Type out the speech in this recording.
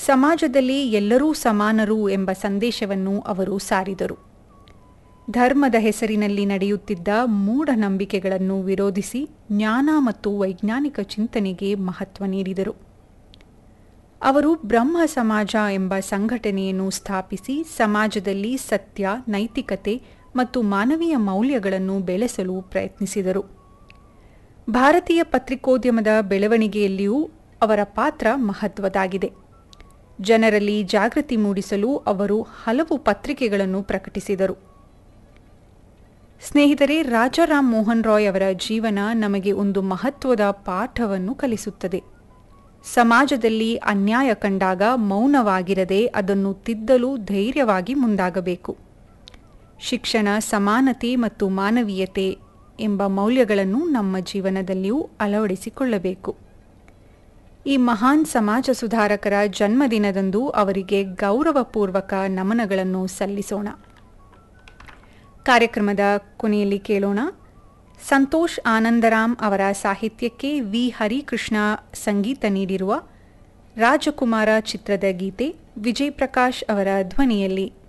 ಸಮಾಜದಲ್ಲಿ ಎಲ್ಲರೂ ಸಮಾನರು ಎಂಬ ಸಂದೇಶವನ್ನು ಅವರು ಸಾರಿದರು ಧರ್ಮದ ಹೆಸರಿನಲ್ಲಿ ನಡೆಯುತ್ತಿದ್ದ ಮೂಢನಂಬಿಕೆಗಳನ್ನು ವಿರೋಧಿಸಿ ಜ್ಞಾನ ಮತ್ತು ವೈಜ್ಞಾನಿಕ ಚಿಂತನೆಗೆ ಮಹತ್ವ ನೀಡಿದರು ಅವರು ಬ್ರಹ್ಮ ಸಮಾಜ ಎಂಬ ಸಂಘಟನೆಯನ್ನು ಸ್ಥಾಪಿಸಿ ಸಮಾಜದಲ್ಲಿ ಸತ್ಯ ನೈತಿಕತೆ ಮತ್ತು ಮಾನವೀಯ ಮೌಲ್ಯಗಳನ್ನು ಬೆಳೆಸಲು ಪ್ರಯತ್ನಿಸಿದರು ಭಾರತೀಯ ಪತ್ರಿಕೋದ್ಯಮದ ಬೆಳವಣಿಗೆಯಲ್ಲಿಯೂ ಅವರ ಪಾತ್ರ ಮಹತ್ವದಾಗಿದೆ ಜನರಲ್ಲಿ ಜಾಗೃತಿ ಮೂಡಿಸಲು ಅವರು ಹಲವು ಪತ್ರಿಕೆಗಳನ್ನು ಪ್ರಕಟಿಸಿದರು ಸ್ನೇಹಿತರೆ ರಾಜಾರಾಮ್ ಮೋಹನ್ ರಾಯ್ ಅವರ ಜೀವನ ನಮಗೆ ಒಂದು ಮಹತ್ವದ ಪಾಠವನ್ನು ಕಲಿಸುತ್ತದೆ ಸಮಾಜದಲ್ಲಿ ಅನ್ಯಾಯ ಕಂಡಾಗ ಮೌನವಾಗಿರದೆ ಅದನ್ನು ತಿದ್ದಲು ಧೈರ್ಯವಾಗಿ ಮುಂದಾಗಬೇಕು ಶಿಕ್ಷಣ ಸಮಾನತೆ ಮತ್ತು ಮಾನವೀಯತೆ ಎಂಬ ಮೌಲ್ಯಗಳನ್ನು ನಮ್ಮ ಜೀವನದಲ್ಲಿಯೂ ಅಳವಡಿಸಿಕೊಳ್ಳಬೇಕು ಈ ಮಹಾನ್ ಸಮಾಜ ಸುಧಾರಕರ ಜನ್ಮದಿನದಂದು ಅವರಿಗೆ ಗೌರವಪೂರ್ವಕ ನಮನಗಳನ್ನು ಸಲ್ಲಿಸೋಣ ಕಾರ್ಯಕ್ರಮದ ಕೊನೆಯಲ್ಲಿ ಕೇಳೋಣ ಸಂತೋಷ್ ಆನಂದರಾಮ್ ಅವರ ಸಾಹಿತ್ಯಕ್ಕೆ ವಿ ಹರಿಕೃಷ್ಣ ಸಂಗೀತ ನೀಡಿರುವ ರಾಜಕುಮಾರ ಚಿತ್ರದ ಗೀತೆ ವಿಜಯ್ ಪ್ರಕಾಶ್ ಅವರ ಧ್ವನಿಯಲ್ಲಿ